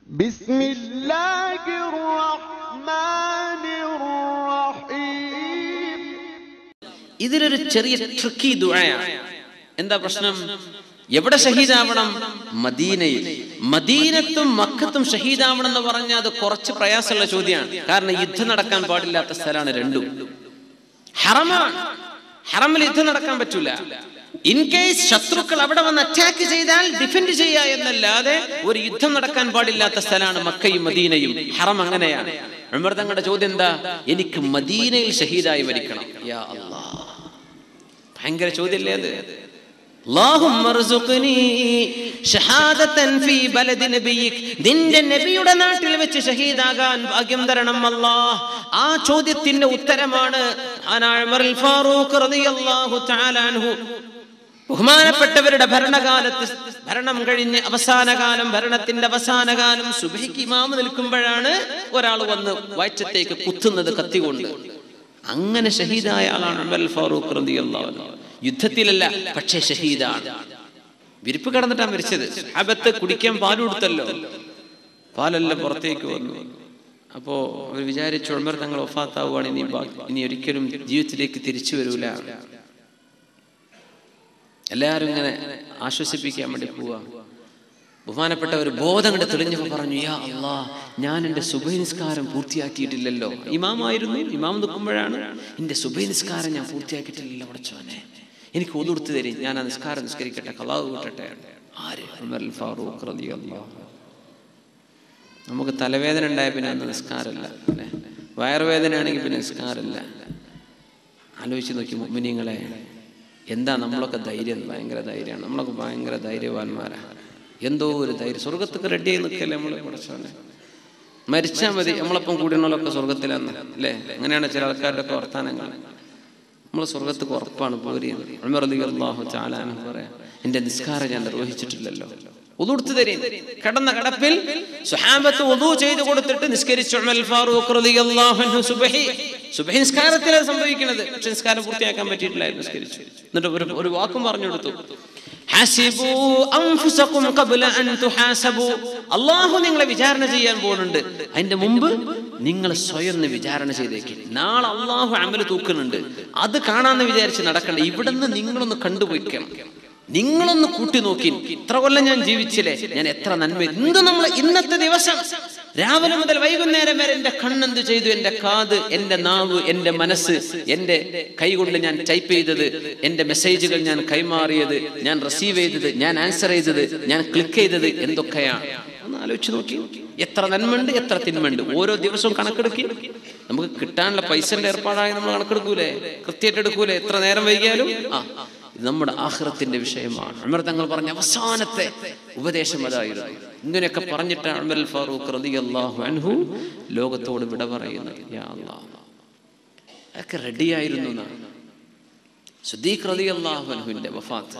بسم الله الرحمن الرحيم ഇതിലൊരു ചെറിയ ട്രിക്കി ദുഴയാണ് എന്താ പ്രശ്നം എവിടെ ഷഹീദാവണം മദീനയിൽ മദീനത്തും മക്കത്തും ഷഹീദാവണം എന്ന് പറഞ്ഞാൽ അത് കുറച്ച് പ്രയാസമുള്ള ചോദ്യമാണ് കാരണം യുദ്ധം നടക്കാൻ പാടില്ലാത്ത സ്ഥലമാണ് രണ്ടും ഹറമാണ് ഹറമിൽ യുദ്ധം നടക്കാൻ പറ്റൂല ഇൻ കേസ് ശത്രുക്കൾ അവിടെ വന്ന് അറ്റാക്ക് ചെയ്താൽ ഡിഫെൻഡ് ചെയ്യുക എന്നല്ലാതെ ഒരു യുദ്ധം നടക്കാൻ പാടില്ലാത്ത സ്ഥലമാണ് മക്കയും മദീനയും ഹറം അങ്ങനെയാണ് ഉമർ തങ്ങളുടെ ചോദ്യം എന്താ എനിക്ക് മദീനയിൽ ഷഹീദായി മരിക്കണം യാ അല്ലാ ഭയങ്കര ചോദ്യമല്ലേ അത് اللهم ارزقني شهادة في بلد نبيك നിന്റെ നബിയുടെ നാട്ടിൽ വെച്ച് ഷഹീദാകാൻ ഭാഗ്യം തരണം അല്ലാ ആ ചോദ്യത്തിന്റെ ഉത്തരമാണ് ആനാ ഉമറുൽ ഫാറൂഖ് റളിയല്ലാഹു തആല അൻഹു ബഹുമാനപ്പെട്ടവരുടെ ഭരണകാലത്ത് ഭരണം കഴിഞ്ഞ് അവസാന കാലം ഭരണത്തിന്റെ അവസാന കാലം സുബഹിക്ക് ഇമാമ് നിൽക്കുമ്പോഴാണ് ഒരാൾ വന്ന് വയറ്റത്തേക്ക് കുത്തുന്നത് കത്തികൊണ്ട് അങ്ങനെ ഷഹീദായ ആളാണ് ഉമർ ഫാറൂഖ് റളിയല്ലാഹു അൻഹു യുദ്ധത്തിലല്ല പക്ഷേ ഷഹീദാണ് വിരിപ്പ് കിടന്നിട്ടാണ് മരിച്ചത് അബത്ത് കുടിക്കാൻ പാൽ കൊടുത്തല്ലോ പാലെല്ലാം പുറത്തേക്ക് വന്നു അപ്പോ അവർ വിചാരിച്ചു ഉമർ തങ്ങൾ ഒഫാത്താവുകയാണ് ഇനി ബാക്കി- ഇനി ഒരിക്കലും ജീവിതത്തിലേക്ക് തിരിച്ചു വരൂല എല്ലാവരും ഇങ്ങനെ ആശ്വസിപ്പിക്കാൻ വേണ്ടി പോവാ ബഹുമാനപ്പെട്ട ഒരു ബോധം കണ്ട് തെളിഞ്ഞപ്പോൾ പറഞ്ഞു യാ അള്ളാ ഞാൻ എൻ്റെ സുബൈ നിസ്കാരം പൂർത്തിയാക്കിയിട്ടില്ലല്ലോ ഇമാമായിരുന്നു ഇമാം നിൽക്കുമ്പോഴാണ് എൻ്റെ സുബൈ നിസ്കാരം ഞാൻ പൂർത്തിയാക്കിയിട്ടില്ലല്ലോ പഠിച്ചോനെ എനിക്ക് ഒതുകൊടുത്ത് തരും ഞാൻ ആ നിസ്കാരം നിസ്കരിക്കട്ടെ കലാവ് കൂട്ടട്ടെ ആര് ഉമർ ഫാറൂഖ് റളിയല്ലാഹു അൻഹു. നമുക്ക് തലവേദന ഉണ്ടായ പിന്നെ അന്ന് നിസ്കാരമില്ല അല്ലേ വയറുവേദന ആണെങ്കിൽ പിന്നെ നിസ്കാരമില്ല ആലോചിച്ച് നോക്കി മുമ്മിനിങ്ങളെ എന്താ നമ്മളൊക്കെ ധൈര്യം ഭയങ്കര ധൈര്യമാണ് നമ്മളൊക്കെ ഭയങ്കര ധൈര്യവാന്മാരാണ് എന്തോ ഒരു ധൈര്യം സ്വർഗത്തൊക്കെ റെഡി ആയി നിൽക്കല്ലേ നമ്മൾ പഠിച്ചോനെ മരിച്ചാൽ മതി നമ്മളൊപ്പം കൂടിയുള്ളവരൊക്കെ സ്വർഗത്തിലാണ് അല്ലേ അങ്ങനെയാണ് ചില ആൾക്കാരുടെ ഒക്കെ വർത്താനങ്ങൾ നമ്മൾ സ്വർഗത്തേക്ക് ഉറപ്പാണ് പോരുന്നത് ഉമർ റളിയല്ലാഹു തആല അൻഹു പറയാം എൻ്റെ നിസ്കാരം ഞാൻ നിർവഹിച്ചിട്ടില്ലല്ലോ ഉതുടുത്തു തരും കിടന്ന കിടപ്പിൽ സുഹാബത്ത് ഉദു ചെയ്തു കൊടുത്തിട്ട് നിസ്കരിച്ചു ഉമർ ഫാറൂഖ് റളിയല്ലാഹു അൻഹു സുബ്ഹി സുബ്ഹി നിസ്കാരത്തിലാണ് സംഭവിക്കുന്നത് പക്ഷെ നിസ്കാരം പൂർത്തിയാക്കാൻ പറ്റിയിട്ടില്ലായിരുന്നു നിസ്കരിച്ചു എന്നിട്ട് ഒരു ഒരു വാക്കും പറഞ്ഞു കൊടുത്തു ഹാസിബൂ അൻഫുസകും ഖബ്ല അൻ തുഹാസബൂ അല്ലാഹു നിങ്ങളെ വിചാരണ ചെയ്യാൻ പോകുന്നുണ്ട് അതിന്റെ മുമ്പ് നിങ്ങൾ സ്വയം ഒന്ന് വിചാരണ ചെയ്തേക്ക് നാളെ അള്ളാഹു അമല് തൂക്കുന്നുണ്ട് അത് കാണാന്ന് വിചാരിച്ച് നടക്കണ്ട ഇവിടുന്ന് നിങ്ങളൊന്ന് കണ്ടുപോയിക്കണം നിങ്ങളൊന്ന് കൂട്ടി നോക്കി ഇത്ര കൊല്ലം ഞാൻ ജീവിച്ചില്ലേ ഞാൻ എത്ര നന്മ എന്ത് നമ്മൾ ഇന്നത്തെ ദിവസം രാവിലെ മുതൽ വൈകുന്നേരം വരെ എന്റെ കണ്ണെന്ത് ചെയ്തു എന്റെ കാത് എന്റെ നാവ് എന്റെ മനസ്സ് എന്റെ കൈകൊണ്ട് ഞാൻ ടൈപ്പ് ചെയ്തത് എന്റെ മെസ്സേജുകൾ ഞാൻ കൈമാറിയത് ഞാൻ റിസീവ് ചെയ്തത് ഞാൻ ആൻസർ ചെയ്തത് ഞാൻ ക്ലിക്ക് ചെയ്തത് എന്തൊക്കെയാണ് ഒന്ന് ആലോചിച്ച് നോക്കി എത്ര നന്മയുണ്ട് എത്ര തിന്മയുണ്ട് ഓരോ ദിവസവും കണക്കെടുക്കി നമുക്ക് കിട്ടാനുള്ള പൈസന്റെ ഏർപ്പാടായി നമ്മൾ കണക്കെടുക്കൂലേ കൃത്യമായിട്ട് എടുക്കൂലേ എത്ര നേരം വൈകിയാലും ആ ഇത് നമ്മുടെ ആഹ്റത്തിന്റെ വിഷയമാണ് ഉമർ തങ്ങൾ പറഞ്ഞ അവസാനത്തെ ഉപദേശം അതായിരുന്നു ഇങ്ങനെയൊക്കെ പറഞ്ഞിട്ടാണ് ഉമർ ഫാറൂഖ് റളിയല്ലാഹു അൻഹു ലോകത്തോട് വിട പറയുന്നത് യാ അല്ലാഹ് അതൊക്കെ റെഡിയായിരുന്നു എന്നാണ് സുദ്ദീഖ് റളിയല്ലാഹു അൻഹുവിന്റെ വഫാത്ത്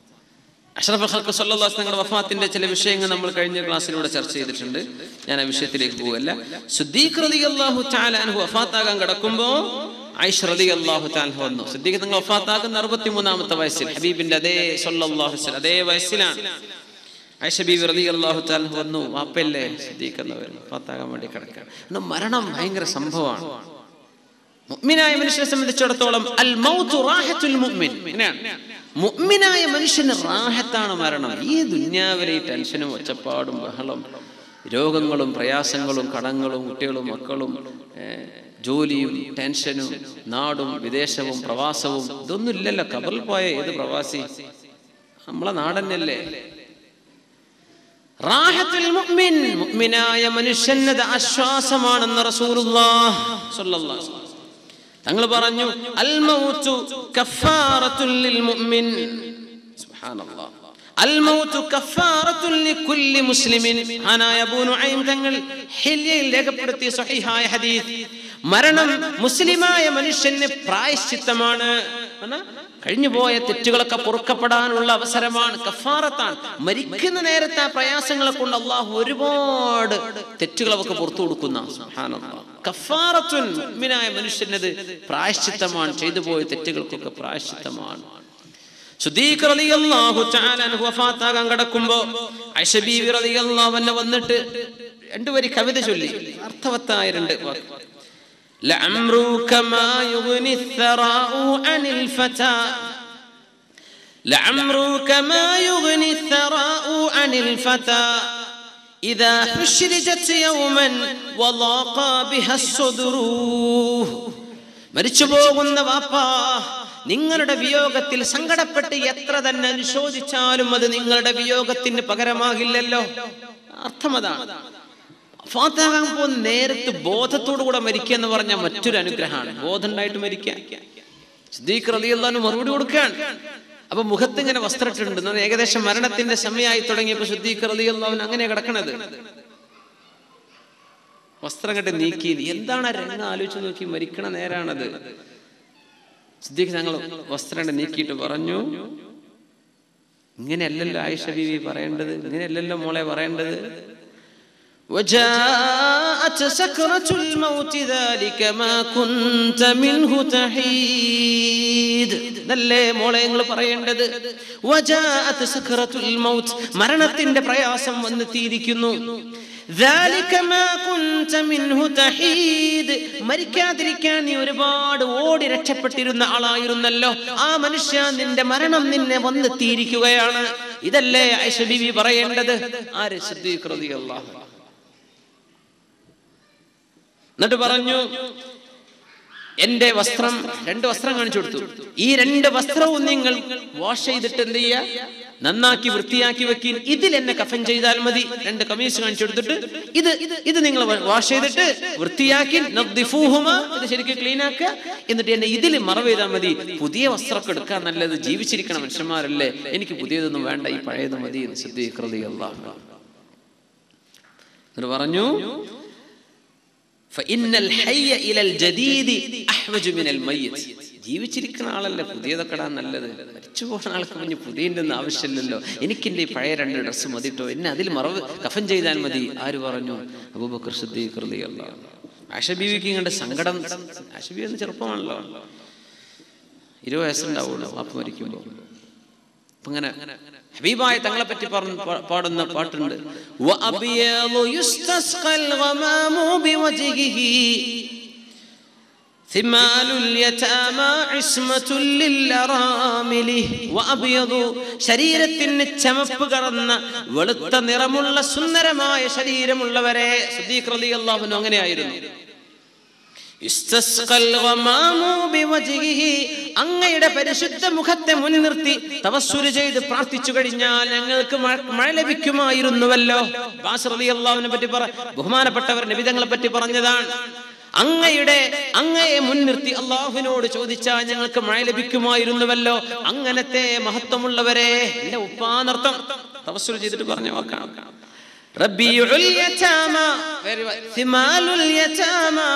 അഷ്റഫ് ഖൽക്ക് സല്ലല്ലാഹു അലൈഹി തങ്ങളുടെ വഫാത്തിന്റെ ചില വിഷയങ്ങൾ നമ്മൾ കഴിഞ്ഞ ക്ലാസ്സിലൂടെ ചർച്ച ചെയ്തിട്ടുണ്ട് ഞാൻ ആ വിഷയത്തിലേക്ക് പോകല്ല സുദ്ദീഖ് റളിയല്ലാഹു തആല അൻഹു വഫാത്താകാൻ കിടക്കുമ്പോൾ ആയിഷ റളിയല്ലാഹു തആല വന്നു സുദ്ദീഖ് തങ്ങൾ വഫാത്താകുന്ന അറുപത്തിമൂന്നാമത്തെ വയസ്സിൽ ഹബീബിന്റെ അതേ സല്ലല്ലാഹു അലൈഹി വസല്ലം അതേ വയസ്സിലാണ് ആയിഷ ബീവി റളിയല്ലാഹു തആല വന്നു വാപ്പല്ലേ സുദ്ദീഖ് എന്നവർ വഫാത്താകാൻ വേണ്ടി കിടക്കുകയാണ് എന്നാൽ മരണം ഭയങ്കര സംഭവമാണ് മുഅ്മിനായ മനുഷ്യനെ സംബന്ധിച്ചിടത്തോളം അൽ മൗതു റാഹത്തുൽ മുഅ്മിൻ ഇങ്ങനെയാണ് മുഅ്മിനായ മനുഷ്യന് റാഹത്താണ് മരണം ഈ ദുന്യാവിലെ ഈ ടെൻഷനും ഒച്ചപ്പാടും ബഹളം രോഗങ്ങളും പ്രയാസങ്ങളും കടങ്ങളും കുട്ടികളും മക്കളും ഏഹ്, ജോലിയും ടെൻഷനും നാടും വിദേശവും പ്രവാസവും ഇതൊന്നും ഇല്ലല്ലോ കബറിൽ പോയ ഏത് പ്രവാസി നമ്മളെ നാടന്നല്ലേ റാഹത്തുൽ മുഅ്മിൻ മുഅ്മിനായ മനുഷ്യനത് ആശ്വാസമാണെന്ന് റസൂലുള്ളാഹ് സ്വല്ലല്ലാഹു അലൈഹി വസല്ലം തങ്ങൾ പറഞ്ഞു അൽ മൗതു കഫാറത്തുൽ ലിൽ മുഅ്മിൻ സുബ്ഹാനല്ലാഹ് അൽ മൗതു കഫാറത്തുൽ ലികുല്ലി മുസ്ലിമിൻ ആനായ അബൂ നുഐം തങ്ങൾ ഹില്യയിൽ രേഖപ്പെടുത്തിയ സ്വഹീഹായ ഹദീസ് മരണം മുസ്ലിമായ മനുഷ്യന് പ്രായശ്ചിത്തമാണ് എന്നാ, കഴിഞ്ഞുപോയ തെറ്റുകളൊക്കെ പൊറുക്കപ്പെടാനുള്ള അവസരമാണ് കഫാറത്താണ് മരിക്കുന്ന നേരത്തെ ആ പ്രയാസങ്ങളെ കൊണ്ട് അള്ളാഹു ഒരുപാട് തെറ്റുകൾ അവർക്ക് പുറത്തു കൊടുക്കുന്ന സുബ്ഹാനല്ലാഹ്. കഫാറത്തുൻ മുഅ്മിനായ മനുഷ്യനത് പ്രായശ്ചിത്തമാണ് ചെയ്തു പോയ തെറ്റുകൾക്കൊക്കെ പ്രായശ്ചിത്തമാണ് സുദ്ദീഖ് റളിയല്ലാഹു തആല അൻഹു വഫാത്താകാൻ കിടക്കുമ്പോ ആയിഷ ബീവി റളിയല്ലാഹു അൻഹ വന്നിട്ട് രണ്ടുപേര് കവിത ചൊല്ലി അർത്ഥവത്തായ രണ്ട് വാക്ക് لعمرك ما يغني الثراء عن الفتى لعمرك ما يغني الثراء عن الفتى إذا حشرجت يوما وضاق بها الصدر മരിച്ചു പോകുന്ന വാപ്പാ നിങ്ങളുടെ വിയോഗത്തിൽ സങ്കടപ്പെട്ട് എത്ര തന്നെ അനുശോചിച്ചാലും അത് നിങ്ങളുടെ വിയോഗത്തിന് പകരമാകില്ലല്ലോ അർത്ഥം അതാണ് ഫാത്താകാൻ പോകുന്ന നേരത്ത് ബോധത്തോടു കൂടെ മരിക്കുക എന്ന് പറഞ്ഞാൽ മറ്റൊരു അനുഗ്രഹമാണ് ബോധം ഉണ്ടായിട്ട് മരിക്കുക സിദ്ദീഖ് റളിയല്ലാഹു മറുപടി കൊടുക്കുകയാണ് അപ്പൊ മുഖത്ത് ഇങ്ങനെ വസ്ത്രം ഇട്ടിട്ടുണ്ട് എന്ന് പറഞ്ഞാൽ ഏകദേശം മരണത്തിന്റെ സമയമായി തുടങ്ങിയപ്പോ സിദ്ദീഖ് റളിയല്ലാഹു അങ്ങനെ കിടക്കണത് വസ്ത്രം കണ്ട് നീക്കി എന്താണ് ആ രംഗം ആലോചിച്ച് നോക്കി മരിക്കണ നേരാണത് സിദ്ദീഖ് ഞങ്ങൾ വസ്ത്രം കണ്ട് നീക്കിയിട്ട് പറഞ്ഞു ഇങ്ങനെയല്ലല്ലോ ആയിഷ ബീവി പറയേണ്ടത് ഇങ്ങനെയല്ലല്ലോ മോളെ പറയേണ്ടത് وجاءت سكرة الموت ذلك ما كنت منه تحيد നല്ലേ മോളെ നിങ്ങൾ പറയേണ്ടത് വജാഅത്ത് സക്രത്തുൽ മൗത്ത് മരണത്തിന്റെ പ്രയാസം വന്നെത്തിയിരിക്കുന്നു ذلك ما كنت منه تحيد മരിക്കാതിരിക്കാൻ നീ ഒരുപാട് ഓടി രക്ഷപ്പെട്ടിരുന്ന ആളായിരുന്നല്ലോ ആ മനുഷ്യ നിന്റെ മരണം നിന്നെ വന്നെത്തിയിരിക്കുകയാണ് ഇതല്ലേ ഐഷ ബീവി പറയേണ്ടത് ആര് സിദ്ദീഖ് റളിയല്ലാഹു അൻഹു എന്നിട്ട് പറഞ്ഞു എന്റെ വസ്ത്രം രണ്ട് വസ്ത്രം കാണിച്ചു കൊടുത്തു ഈ രണ്ട് വസ്ത്രവും നിങ്ങൾ വാഷ് ചെയ്തിട്ട് എന്ത് ചെയ്യുക നന്നാക്കി വൃത്തിയാക്കി വെക്കിൻ ഇതിൽ എന്നെ കഫൻ ചെയ്താൽ മതി രണ്ട് കമീസ് കാണിച്ചു കൊടുത്തിട്ട് ഇത് ഇത് നിങ്ങൾ വാഷ് ചെയ്തിട്ട് വൃത്തിയാക്കി നദ്ദിഫൂഹുമ, ഇത് ശരിക്കും ക്ലീൻ ആക്കുക എന്നിട്ട് എന്നെ ഇതിൽ മറവ് ചെയ്താൽ മതി പുതിയ വസ്ത്രമൊക്കെ എടുക്കാൻ നല്ലത് ജീവിച്ചിരിക്കണം മനുഷ്യന്മാരല്ലേ എനിക്ക് പുതിയതൊന്നും വേണ്ട ഈ പഴയത് മതി എന്ന് സിദ്ധീകൃതി അള്ളാഹു എന്നിട്ട് പറഞ്ഞു فإن الحي إلى الجديد أحوج من الميت ജീവിച്ചിരിക്കുന്ന ആളല്ലേ പുതിയതൊക്കെ ഇടാൻ നല്ലത് മരിച്ചു പോകുന്ന ആൾക്ക് പിന്നെ പുതിയതിൻ്റെ ഒന്നും ആവശ്യമില്ലല്ലോ എനിക്കെൻ്റെ ഈ പഴയ രണ്ട് ഡ്രസ്സ് മതിട്ടോ എന്നെ അതിൽ മറവ് കഫൻ ചെയ്താൽ മതി ആര് പറഞ്ഞു അബൂബക്കർ സിദ്ദീഖ് റളിയല്ലാഹു അൻഹു. ആയിഷ ബീവിക്ക് ഇങ്ങോട്ട് സങ്കടം ആയിഷ ബീവി ഒന്ന് ചെറുപ്പമാണല്ലോ ഇരുപത് വയസ്സുണ്ടാവുള്ളൂ വാപ്പ മരിക്കുമ്പോൾ അപ്പൊ ഇങ്ങനെ ഹബീബായ തങ്ങളെ പറ്റി പറഞ്ഞ് പാ- പാടുന്ന പാട്ടുണ്ട് وَأَبْيَضُ يُسْتَسْقَى الْغَمَامُ بِوَجْهِهِ ثمال اليتامى عصمة للأرامل وأبيض ശരീരത്തിന് ചമപ്പ് കടന്ന വെളുത്ത നിറമുള്ള സുന്ദരമായ ശരീരമുള്ളവരെ സുദ്ദീഖ് റളിയല്ലാഹു അൻഹു അങ്ങനെയായിരുന്നു ഇസ്തസ്ഖൽ ഗമാമു ബിവജ്ഹിഹി. അങ്ങയുടെ പരിശുദ്ധ മുഖത്തെ മുൻനിർത്തി തവസ്സുല് ചെയ്ത് പ്രാർത്ഥിച്ചു കഴിഞ്ഞാൽ ഞങ്ങൾക്ക് മഴ മഴ ലഭിക്കുമായിരുന്നുവല്ലോ അബ്ബാസ് റളിയല്ലാഹുവിനെ പറ്റി പറ ബഹുമാനപ്പെട്ടവർ നബിതങ്ങളെ പറ്റി പറഞ്ഞതാണ് അങ്ങയുടെ അങ്ങയെ മുൻനിർത്തി അള്ളാഹുവിനോട് ചോദിച്ചാൽ ഞങ്ങൾക്ക് മഴ ലഭിക്കുമായിരുന്നുവല്ലോ അങ്ങനത്തെ മഹത്വമുള്ളവരെ എന്റെ ഉപ്പാനർത്ഥം തവസ്സുല് ചെയ്തിട്ട് പറഞ്ഞ വാക്കാണ് ربيع اليتامى ثمال اليتامى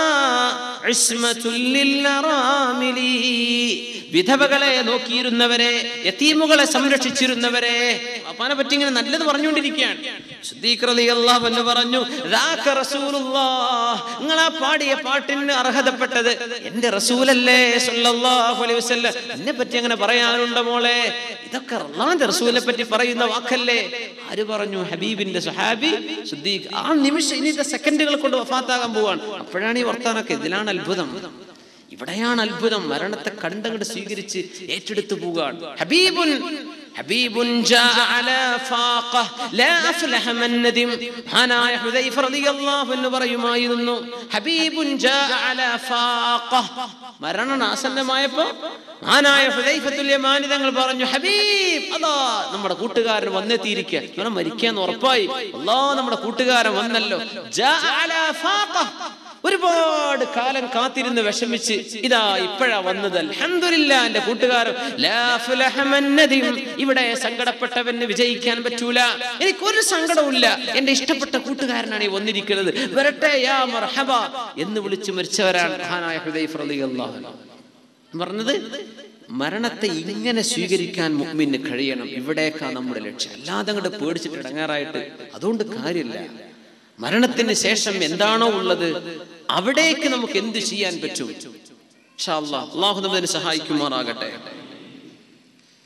عصمة للأرامل വിധവകളെ നോക്കിയിരുന്നവരെ യത്തീമുകളെ സംരക്ഷിച്ചിരുന്നവരെ അപ്പാനെ പറ്റി ഇങ്ങനെ നല്ലത് പറഞ്ഞുകൊണ്ടിരിക്കുകയാണ് സിദ്ദീഖ് റളിയല്ലാഹു അൻഹു പറഞ്ഞു "ദാക റസൂലുള്ളാഹ്." നിങ്ങൾ ആ പാടിയ പാട്ടിന് അർഹതപ്പെട്ടത് എന്റെ റസൂലല്ലേ സല്ലല്ലാഹു അലൈഹി വസല്ലം എന്നെ പറ്റി അങ്ങനെ പറയാനുണ്ടോ മോളെ ഇതൊക്കെ അള്ളാന്റെ റസൂലിനെ പറ്റി പറയുന്ന വാക്കല്ലേ ആര് പറഞ്ഞു ഹബീബിന്റെ സുഹാബി സുദ്ദീഖ് ആ നിമിഷം ഇനിത്തെ സെക്കൻഡുകൾ കൊണ്ട് വഫാത്താകാൻ പോവാണ് അപ്പോഴാണ് ഈ വർത്താനൊക്കെ ഇതിലാണ് അത്ഭുതം ഇവിടെയാണ് അത്ഭുതം മരണത്തെ കണ്ടങ്ങട് സ്വീകരിച്ച് ഏറ്റെടുത്തു പോവുകയാണ് ഹബീബുൻ ഹബീബുൻ ജാഅ അലാ ഫാഖ ലാ അഫ്ലഹ മൻ നദിം മഹാനായ ഹുദൈഫ റളിയല്ലാഹു അൻഹു പറയുമായിരുന്നു ഹബീബുൻ ജാഅ അലാ ഫാഖ മരണം ആസന്നമായപ്പോ മഹാനായ ഹുദൈഫത്തുൽ യമാനി തങ്ങൾ പറഞ്ഞു ഹബീബ് അതാ നമ്മുടെ കൂട്ടുകാരൻ വന്നെത്തിയിരിക്കുക ഇവനെ മരിക്കാന്ന് ഉറപ്പായി അല്ലാ നമ്മുടെ കൂട്ടുകാരൻ വന്നല്ലോ ജാഅ അലാ ഫാഖ ഒരുപാട് കാലം കാത്തിരുന്ന് വിഷമിച്ച് ഇതാ ഇപ്പോഴാ വന്നത് അൽഹംദുലില്ലാ എന്റെ കൂട്ടുകാരൻ ലാ ഫലഹ മൻ നദിം. ഇവിടെ സങ്കടപ്പെട്ടവന് വിജയിക്കാൻ പറ്റൂല എനിക്കൊരു സങ്കടവുമില്ല എന്റെ ഇഷ്ടപ്പെട്ട കൂട്ടുകാരനാണ് ഈ വന്നിരിക്കുന്നത് വരട്ടെ യാ മർഹബ എന്ന് വിളിച്ചു മരിച്ചവരാണ് മഹാനായ ഹുദൈഫ് റളിയല്ലാഹു അൻഹു പറഞ്ഞത് മരണത്തെ ഇങ്ങനെ സ്വീകരിക്കാൻ മുഅ്മിന് കഴിയണം ഇവിടേക്കാ നമ്മുടെ ലക്ഷ്യം അല്ലാതെ അങ്ങോട്ട് പേടിച്ചിട്ട് ഇടങ്ങാറായിട്ട് അതുകൊണ്ട് കാര്യമില്ല മരണത്തിന് ശേഷം എന്താണോ ഉള്ളത് അവിടേക്ക് നമുക്ക് എന്ത് ചെയ്യാൻ പറ്റും ഇൻഷാ അല്ലാഹ്. അള്ളാഹു നമ്മതിന് സഹായിക്കുമാറാകട്ടെ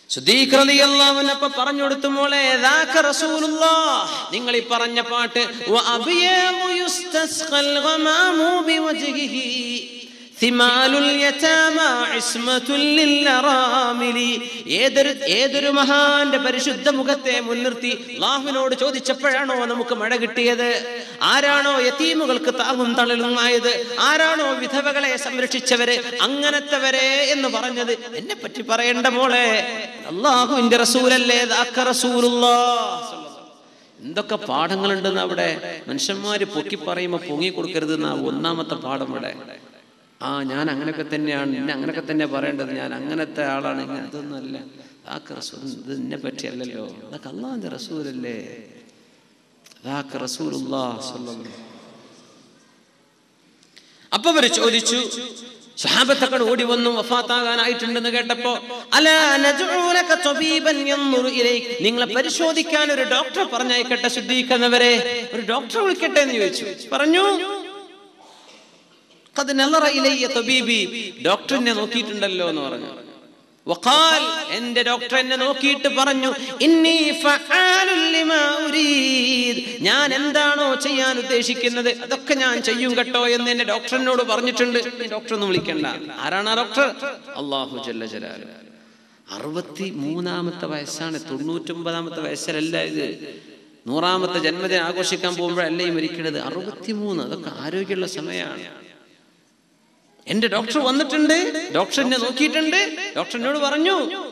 സുദ്ദീഖ് റളിയല്ലാഹു അൻഹു അപ്പൊ പറഞ്ഞു കൊടുത്തു മോളെ ദാക റസൂലുള്ളാഹ് നിങ്ങൾ ഈ പറഞ്ഞ പാട്ട് വ അബിയാമു യുസ്തസ്ഖൽ ഗമാമു ബിവജ്ഹിഹി ഥിമാലുൽ യതാമ ഇസ്മത്തുൽ ലില്ലറാമിലി ഏതൊരു ഏതൊരു മഹാന്റെ പരിശുദ്ധ മുഖത്തെ മുൻനിർത്തി അള്ളാഹുവിനോട് ചോദിച്ചപ്പോഴാണോ നമുക്ക് മഴ കിട്ടിയത് ആരാണോ യതീമുകൾക്ക് താങ്ങും തണലുമായത് ആരാണോ വിധവകളെ സംരക്ഷിച്ചവര് അങ്ങനത്തെവരെ എന്ന് പറഞ്ഞത് എന്നെ പറ്റി പറയേണ്ട മോളെ അള്ളാഹുവിന്റെ റസൂലല്ലേ ദാക്ക റസൂലുള്ളാഹ് എന്തൊക്കെ പാഠങ്ങളുണ്ടെന്ന് അവിടെ മനുഷ്യന്മാര് പൊക്കി പറയുമ്പോ പൊങ്ങി കൊടുക്കരുതെന്ന ഒന്നാമത്തെ പാഠം ഇവിടെ ആ ഞാൻ അങ്ങനെയൊക്കെ തന്നെയാണ് എന്നെ അങ്ങനെയൊക്കെ തന്നെ പറയേണ്ടത് ഞാൻ അങ്ങനത്തെ ആളാണ് ഇങ്ങനെ അതൊന്നുമല്ല അതാക്ക് റസൂൽ ഇത് എന്നെ പറ്റിയല്ലല്ലോ അതൊക്കെ അള്ളാഹിന്റെ റസൂലല്ലേ അതാക്ക് റസൂലുള്ളാഹ് സ്വല്ലല്ലാഹു അപ്പൊ അവര് ചോദിച്ചു സഹാബത്തക്കൾ ഓടി വന്നു വഫാത്താകാനായിട്ടുണ്ടെന്ന് കേട്ടപ്പോ അല നജ്ഊലക തബീബൻ യൻദുറു ഇലൈക് നിങ്ങളെ പരിശോധിക്കാൻ ഒരു ഡോക്ടറെ പറഞ്ഞയക്കട്ടെ ശുദ്ധീകരിക്കുന്നവരെ ഒരു ഡോക്ടറെ വിളിക്കട്ടെ എന്ന് ചോദിച്ചു പറഞ്ഞു ഖദ് നളറ ഇലയ്യ തബീബി ഡോക്ടറിനെ നോക്കിയിട്ടുണ്ടല്ലോ എന്ന് പറഞ്ഞു വഖാൽ എന്റെ ഡോക്ടർ എന്നെ നോക്കിയിട്ട് പറഞ്ഞു ഇന്നി ഫആലുൽ ലിമാ ഉരീദ് ഞാൻ എന്താണോ ചെയ്യാൻ ഉദ്ദേശിക്കുന്നത് അതൊക്കെ ഞാൻ ചെയ്യും കേട്ടോ എന്ന് എന്റെ ഡോക്ടറിനോട് പറഞ്ഞിട്ടുണ്ട് നീ ഡോക്ടർ ഒന്നും വിളിക്കണ്ട ആരാണ് ആ ഡോക്ടർ അല്ലാഹു ജല്ല ജലാലു അറുപത്തി മൂന്നാമത്തെ വയസ്സാണ് തൊണ്ണൂറ്റൊമ്പതാമത്തെ വയസ്സിലല്ല ഇത് നൂറാമത്തെ ജന്മദിനം ആഘോഷിക്കാൻ പോകുമ്പോഴല്ല ഈ മരിക്കണത് അറുപത്തിമൂന്ന് അതൊക്കെ ആരോഗ്യമുള്ള സമയമാണ് എന്റെ ഡോക്ടർ വന്നിട്ടുണ്ട് ഡോക്ടർ എന്നെ നോക്കിയിട്ടുണ്ട് ഡോക്ടർ എന്നോട് പറഞ്ഞു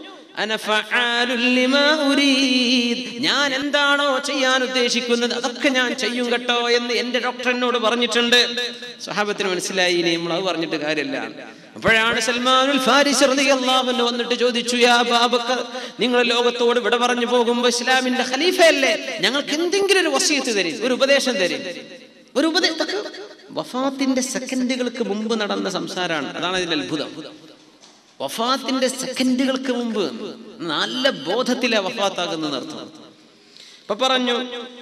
അന ഫആലുൽ ലിമാ ഉരീദ്. ഞാൻ എന്താണോ ചെയ്യാൻ ഉദ്ദേശിക്കുന്നത് അതൊക്കെ ഞാൻ ചെയ്യും കേട്ടോ എന്ന് എന്റെ ഡോക്ടർ എന്നോട് പറഞ്ഞിട്ടുണ്ട് സ്വഹാബത്തിന് മനസ്സിലായി ഇനി നമ്മൾ അത് പറഞ്ഞിട്ട് കാര്യമില്ല അപ്പോഴാണ് സൽമാനുൽ ഫാരിസ് റളിയല്ലാഹു അൻഹു വന്നിട്ട് ചോദിച്ചു യാ ബാബക്കർ നിങ്ങൾ ലോകത്തോട് വിട പറഞ്ഞു പോകുമ്പോൾ ഇസ്ലാമിന്റെ ഖലീഫയല്ലേ ഞങ്ങൾക്ക് എന്തെങ്കിലും ഒരു വസീയത്ത് തരും ഒരു ഉപദേശം തരും ഒരു ഉപദേശം വഫാത്തിന്റെ സെക്കൻഡുകൾക്ക് മുമ്പ് നടന്ന സംസാരമാണ് അതാണ് അതിന്റെ അത്ഭുതം വഫാത്തിന്റെ സെക്കൻഡുകൾക്ക് മുമ്പ് നല്ല ബോധത്തിലെ വഫാത്താകുന്ന അർത്ഥം ഇപ്പൊ പറഞ്ഞു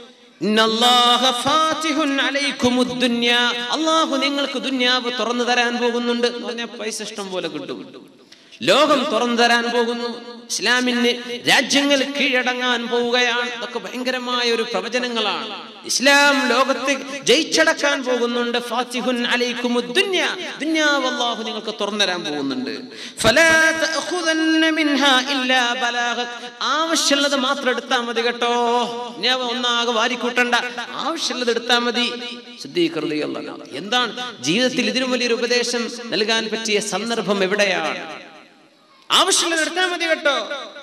ഇന്നല്ലാഹ ഫാത്തിഹുൻ അലൈക്കുമുദ് ദുനിയ. അള്ളാഹു നിങ്ങൾക്ക് ദുന്യാവ് തുറന്നു തരാൻ പോകുന്നുണ്ട് എന്ന് പറഞ്ഞാൽ പൈസ ഇഷ്ടം പോലെ കിട്ടും ലോകം തുറന്നു തരാൻ പോകുന്നു ഇസ്ലാമിന് രാജ്യങ്ങൾ കീഴടങ്ങാൻ പോവുകയാണ് ഇതൊക്കെ ഭയങ്കരമായ ഒരു പ്രവചനങ്ങളാണ് ഇസ്ലാം ലോകത്തെ ജയിച്ചടക്കാൻ പോകുന്നുണ്ട് ഫാത്തിഹുൻ അലൈക്കുമുദ് ദുനിയ. ദുനിയാവ് അല്ലാഹു നിങ്ങൾക്ക് തുറന്നു തരാൻ പോകുന്നുണ്ട് ഫലാ തഅഖുദന്ന മിൻഹാ ഇല്ലാ ബലാഗക്. ആവശ്യമുള്ളത് മാത്രം എടുത്താൽ മതി കേട്ടോ ദുനിയാവ് ഒന്നാകെ വാരിക്കൂട്ടണ്ട ആവശ്യമുള്ളത് എടുത്താൽ മതി സിദ്ദീഖ് റളിയല്ലാഹു അൻഹു. എന്താണ് ജീവിതത്തിൽ ഇതിനു വലിയൊരു ഉപദേശം നൽകാൻ പറ്റിയ സന്ദർഭം എവിടെയാണ് ആവശ്യമുള്ളത് എടുത്താൽ മതി കേട്ടോ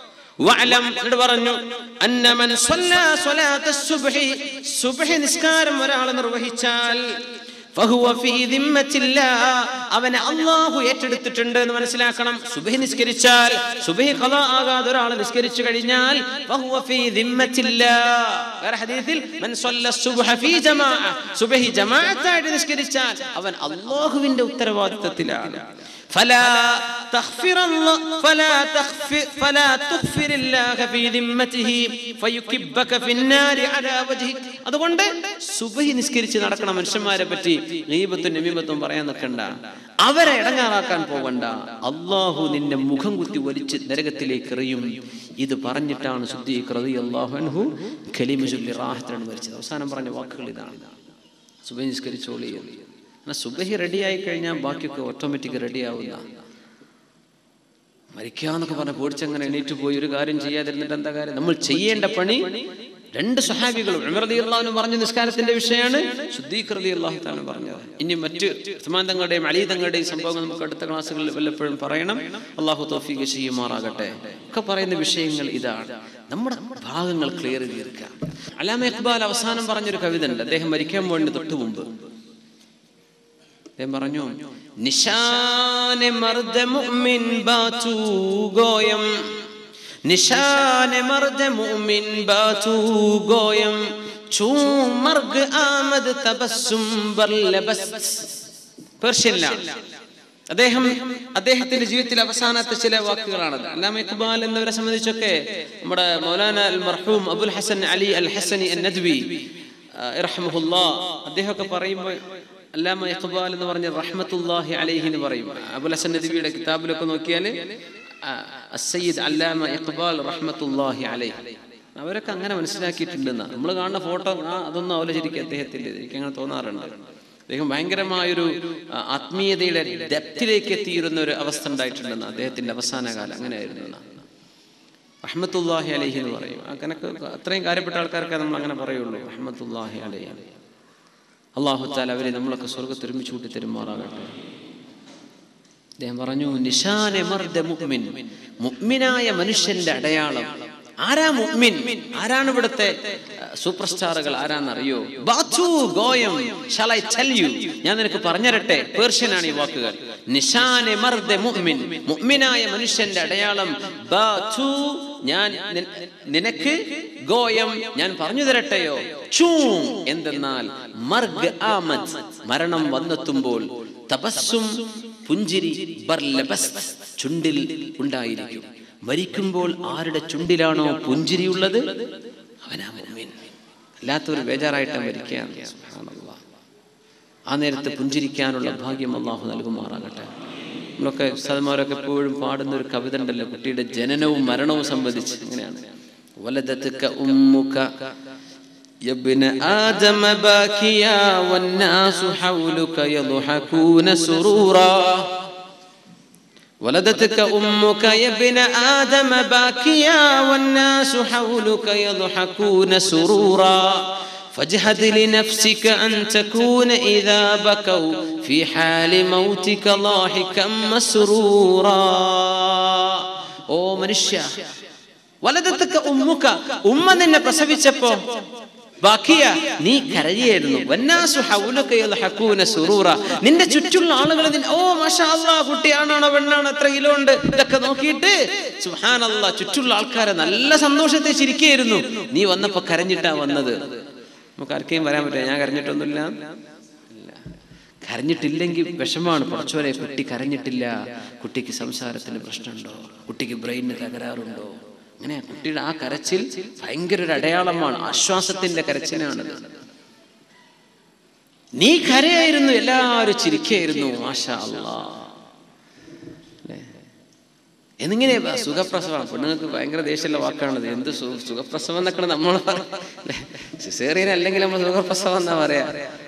വഅലം എന്നിട്ട് പറഞ്ഞു അന്ന മൻ സ്വല്ലാ സ്വലാത്ത സുബ്ഹി സുബ്ഹി നിസ്കാരം ഒരാൾ നിർവഹിച്ചാൽ ഫഹുവ ഫീ ദിമ്മത്തില്ലാ അവനെ അല്ലാഹു ഏറ്റെടുത്തിട്ടുണ്ട് എന്ന് മനസ്സിലാക്കണം സുബ്ഹി നിസ്കരിച്ചാൽ സുബ്ഹി ഖളാ ആകാതെ ഒരാൾ നിസ്കരിച്ചു കഴിഞ്ഞാൽ ഫഹുവ ഫീ ദിമ്മത്തില്ലാ വേറെ ഹദീസിൽ മൻ സ്വല്ല സുബ്ഹ ഫീ ജമാഅ സുബ്ഹി ജമാഅത്തായിട്ട് നിസ്കരിച്ചാൽ അവൻ അല്ലാഹുവിന്റെ ഉത്തരവാദിത്തത്തിലാണ് فلا تغفر الله فلا تغفر فلا تغفر الله في ذمته فيكبك في النار على وجهك അതുകൊണ്ട് സുബഹി നിസ്കരിച്ച് നടക്കണ മനുഷ്യന്മാരെ പറ്റി ഗീബത്തും നമീമത്തും പറയാൻ നിൽക്കണ്ട അവരെ ഇടങ്ങാറാക്കാൻ പോകണ്ട അള്ളാഹു നിന്നെ മുഖം കുത്തി വലിച്ച് നരകത്തിലേക്ക് എറിയും ഇത് പറഞ്ഞിട്ടാണ് സുദ്ദീഖ് റളിയല്ലാഹു അൻഹു കലിമ ചൊല്ലി റാഹത്തിലാണ് മരിച്ചത് അവസാനം പറഞ്ഞ വാക്കുകൾ ഇതാണ് സുബഹി നിസ്കരിച്ചോളി എന്ന്. എന്നാൽ സുബഹി റെഡിയായി കഴിഞ്ഞാൽ ബാക്കിയൊക്കെ ഓട്ടോമാറ്റിക് റെഡി ആവുന്ന മരിക്കാന്നൊക്കെ പറഞ്ഞ പേടിച്ചങ്ങനെ എണീറ്റ് പോയി ഒരു കാര്യം ചെയ്യാതിരുന്നിട്ട് എന്താ കാര്യം നമ്മൾ ചെയ്യേണ്ട പണി രണ്ട് സഹാബികളും ഉമർ റളിയല്ലാഹു പറഞ്ഞ നിസ്കാരത്തിന്റെ വിഷയമാണ് ശുദ്ധീക് റളിയല്ലാഹു താനും പറഞ്ഞത് ഇനി മറ്റ് ഉസ്മാൻ തങ്ങളുടെയും അലി തങ്ങളുടെയും സംഭവങ്ങൾ നമുക്ക് അടുത്ത ക്ലാസ്സുകളിൽ വല്ലപ്പോഴും പറയണം അള്ളാഹു തോഫീക്ക് ചെയ്യുമാറാകട്ടെ ഒക്കെ പറയുന്ന വിഷയങ്ങൾ ഇതാണ് നമ്മുടെ ഭാഗങ്ങൾ ക്ലിയർ തീർക്കുക അലാമ ഇഖ്ബാൽ അവസാനം പറഞ്ഞൊരു കവിത ഉണ്ട് അദ്ദേഹം മരിക്കാൻ വേണ്ടി തൊട്ടു മുമ്പ് അദ്ദേഹം പറഞ്ഞു നിശാനെ മർദ മുഅ്മിൻ ബാതു ഗോയം നിശാനെ മർദ മുഅ്മിൻ ബാതു ഗോയം ചൂ മർഗ് ആമദ് തബസ്സും ബർ ലബസ് പേർഷ്യനിലാണ് അദ്ദേഹം അദ്ദേഹത്തിന്റെ ജീവിതത്തിൽ അവസാനത്തെ ചില വാക്കുകളാണത് അല്ലാമ ഇഖ്ബാൽ എന്നവരെ സംബന്ധിച്ചൊക്കെ നമ്മുടെ മൗലാന അൽ മർഹൂം അബുൽ ഹസൻ അലി അൽ ഹസനി അൻ നദ്വി ഇറഹമുല്ലാ അദ്ദേഹമൊക്കെ പറയുമ്പോൾ അല്ലാമ ഇഖ്ബാൽ എന്ന് പറഞ്ഞ റഹ്മത്തുല്ലാഹി അലൈഹി എന്ന് പറയും അബുൽ ഹസൻ നദ്വിയുടെ കിതാബിലൊക്കെ നോക്കിയാൽ ആ, അസ്സയ്യിദ് അല്ലാമ ഇഖ്ബാൽ റഹ്മത്തുല്ലാഹി അലൈഹി അവരൊക്കെ അങ്ങനെ മനസ്സിലാക്കിയിട്ടുണ്ടെന്ന് നമ്മൾ കാണുന്ന ഫോട്ടോ ആ അതൊന്നും ആവില്ല ശരിക്കും അദ്ദേഹത്തിൻ്റെ എനിക്ക് അങ്ങനെ തോന്നാറുണ്ട് അദ്ദേഹം ഭയങ്കരമായൊരു ആ, ആത്മീയതയുടെ ഡെപ്തിലേക്ക് എത്തിയിരുന്ന ഒരു അവസ്ഥ ഉണ്ടായിട്ടുണ്ടെന്ന് അദ്ദേഹത്തിന്റെ അവസാന കാലം അങ്ങനെയായിരുന്നു എന്നാണ് റഹ്മത്തുല്ലാഹി അലൈഹി എന്ന് പറയും അങ്ങനൊക്കെ അത്രയും കാര്യപ്പെട്ട ആൾക്കാർക്ക് നമ്മൾ അങ്ങനെ പറയുള്ളൂ റഹ്മത്തുല്ലാഹി അലൈഹി അള്ളാഹു താല അവരെ നമ്മളൊക്കെ സ്വർഗത്ത് ഒരുമിച്ച് കൂട്ടി തരുമാറാകട്ടെ അദ്ദേഹം പറഞ്ഞു നിശാനെ മർദ്ദ മുഅ്മിൻ മുഅ്മിനായ മനുഷ്യന്റെ അടയാളം ആരാ മുഅ്മിൻ ആരാണ് ഇവിടുത്തെ സൂപ്പർ സ്റ്റാറുകൾ ആരാന്നറിയോ Bachu ഗോയം shall I tell you ഞാൻ നിനക്ക് പറഞ്ഞുതരട്ടെ പേർഷ്യനാണ് ഈ വാക്കുകൾ നിശാനെ മർദ്ദ മുഅ്മിൻ മുഅ്മിനായ മനുഷ്യന്റെ അടയാളം ബാച്ചു ഞാൻ നി- നിനക്ക് ഗോയം ഞാൻ പറഞ്ഞു തരട്ടെയോ ചൂം എന്തെന്നാൽ മർഗ് ആമദ് മരണം വന്നെത്തുമ്പോൾ തപസ്സും പുഞ്ചിരി ബർലബസ് ചുണ്ടിൽ ഉണ്ടായിരിക്കും മരിക്കുമ്പോൾ ആരുടെ ചുണ്ടിലാണോ പുഞ്ചിരിയുള്ളത് അവനാ മുഅ്മിൻ അല്ലാത്തൊരു ബേജാറായിട്ടാണ് മരിക്കുകയാണ് സുബ്ഹാനല്ലാഹ്. ആ നേരത്ത് പുഞ്ചിരിക്കാനുള്ള ഭാഗ്യം അള്ളാഹു നൽകുമാറാകട്ടെ നമ്മളൊക്കെ സദമാരൊക്കെ എപ്പോഴും പാടുന്ന ഒരു കവിത ഉണ്ടല്ലോ കുട്ടിയുടെ ജനനവും മരണവും സംബന്ധിച്ച് അങ്ങനെയാണ് വലതത്തുക ഉമ്മുക يا ابن آدم باكيا والناس حولك يضحكون سرورا ولدتك أمك يا ابن آدم باكيا والناس حولك يضحكون سرورا فاجهد لنفسك أن تكون إذا بكوا في حال موتك ضاحكا مسرورا ഓ മനുഷ്യ വലതത്തക്ക ഉമ്മുക്ക ഉമ്മ നിന്നെ പ്രസവിച്ചപ്പോ ബാക്കിയ നീ കരയായിരുന്നു വന്നാസു ഹൗലുക യൽഹഖൂന സുറൂറ നിന്റെ ചുറ്റുള്ള ആളുകൾ നിന്നെ ഓ മാഷാ അല്ലാ കുട്ടിയാണോ പെണ്ണാണോ എത്ര കിലോ ഉണ്ട് ഇതൊക്കെ നോക്കിയിട്ട് സുബ്ഹാനല്ലാ ചുറ്റുള്ള ആൾക്കാരെ നല്ല സന്തോഷത്തെ ചിരിക്കുകയായിരുന്നു നീ വന്നപ്പോ കരഞ്ഞിട്ടാ വന്നത് നമുക്ക് ആർക്കെയും വരാൻ പറ്റില്ല ഞാൻ കരഞ്ഞിട്ടൊന്നുമില്ല ഇല്ല കരഞ്ഞിട്ടില്ലെങ്കിൽ വിഷമാണ് പഠിച്ചവരെ കുട്ടി കരഞ്ഞിട്ടില്ല കുട്ടിക്ക് സംസാരത്തിന് പ്രശ്നമുണ്ടോ കുട്ടിക്ക് ബ്രെയിനിന് തകരാറുണ്ടോ അങ്ങനെ കുട്ടിയുടെ ആ കരച്ചിൽ ഭയങ്കര ഒരു അടയാളമാണ് ആശ്വാസത്തിന്റെ കരച്ചിലാണത് നീ കരയായിരുന്നു എല്ലാവരും ചിരിക്കായിരുന്നു മാഷാ അല്ലാ അല്ലേ? എന്നിങ്ങനെ ബ- സുഖപ്രസവം പെണ്ണുങ്ങൾക്ക് ഭയങ്കര ദേഷ്യമുള്ള വാക്കാണത് എന്ത് സു- സുഖപ്രസവം എന്നൊക്കെ നമ്മൾ സിസേറിയൻ അല്ലെങ്കിൽ നമ്മൾ സുഖപ്രസവം എന്നാ പറയാ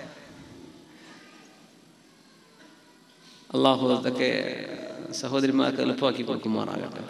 അള്ളാഹു അതൊക്കെ സഹോദരിമാർക്ക് എളുപ്പമാക്കി കൊടുക്കുമാറാകട്ടെ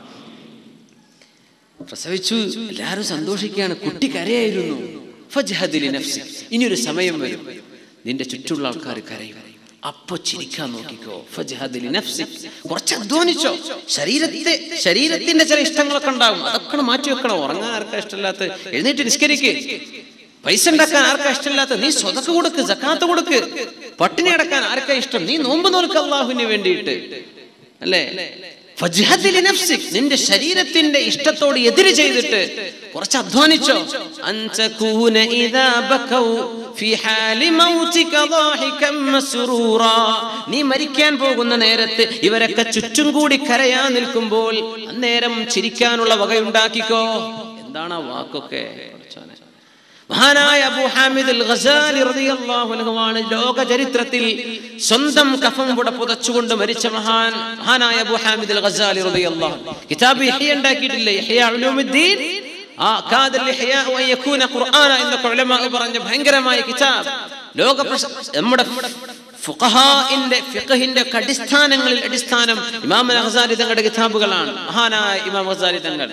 പ്രസവിച്ചു എല്ലാവരും സന്തോഷിക്കുകയാണ് കുട്ടി കരയായിരുന്നു ഫജ്ഹദിലി നഫ്സി. ഇനിയൊരു സമയം വരും നിന്റെ ചുറ്റുള്ള ആൾക്കാർ കരയും അപ്പൊ ചിരിക്കാൻ നോക്കിക്കോ ഫജ്ഹദിലി നഫ്സി. കുറച്ച് അധ്വാനിച്ചോ ശരീരത്തെ ശരീരത്തിന്റെ ചില ഇഷ്ടങ്ങളൊക്കെ ഉണ്ടാവും അതൊക്കെ മാറ്റി വെക്കണം ഉറങ്ങാൻ ആർക്കാ ഇഷ്ടമില്ലാത്ത എഴുന്നേറ്റ് നിസ്കരിക്ക് പൈസ ഉണ്ടാക്കാൻ ആർക്കാ ഇഷ്ടമില്ലാത്ത നീ സ്വതക്ക് കൊടുക്ക് ജക്കാത്ത് കൊടുക്ക് പട്ടിണി അടക്കാൻ ആർക്കാ ഇഷ്ടം നീ നോമ്പ് നോൽക്ക് അള്ളാഹുവിന് വേണ്ടിയിട്ട് അല്ലേ ഫജ്ഹദ് ലിനഫ്സിക്. നിന്റെ ശരീരത്തിന്റെ ഇഷ്ടത്തോട് എതിര് ചെയ്തിട്ട് കുറച്ച് അധ്വാനിച്ചോ അൻതകൂന ഇദാ ബകൗ ഫി ഹാലി മൗതിക ളാഹികം മസ്റൂറാ. നീ മരിക്കാൻ പോകുന്ന നേരത്ത് ഇവരൊക്കെ ചുറ്റും കൂടി കരയാൻ നിൽക്കുമ്പോൾ അന്നേരം ചിരിക്കാനുള്ള വകയുണ്ടാക്കിക്കോ എന്താണ് ആ വാക്കൊക്കെ പഠിച്ചോനെ. മഹാനായ അബൂ ഹാമിദ് അൽ ഗസാലി റളിയല്ലാഹു അൻഹുവാണ് ലോക ചരിത്രത്തിൽ സ്വന്തം കഫം കൂടെ പുതച്ചുകൊണ്ട് മരിച്ച മഹാൻ മഹാനായ അബൂ ഹാമിദ് അൽ ഗസാലി റളിയല്ലാഹു അൻഹു. കിതാബ് ഇഹ്യ ഉണ്ടാക്കിയിട്ടില്ലേ ഇഹ്യ ഉലൂമുദ്ദീൻ ആ കാദൽ ഇഹ്യ വ യകൂന ഖുർആന എന്നൊക്കെ ഉലമാ പറഞ്ഞ ഭയങ്കരമായ കിതാബ് ലോക പ്രശ- നമ്മുടെ ഫുഖഹാഇന്റെ ഫിഖഹിന്റെ ഒക്കെ അടിസ്ഥാനങ്ങളിൽ അടിസ്ഥാനം ഇമാം അൽ ഗസാലി തങ്ങളുടെ കിതാബുകളാണ് മഹാനായ ഇമാം ഗസാലി തങ്ങൾ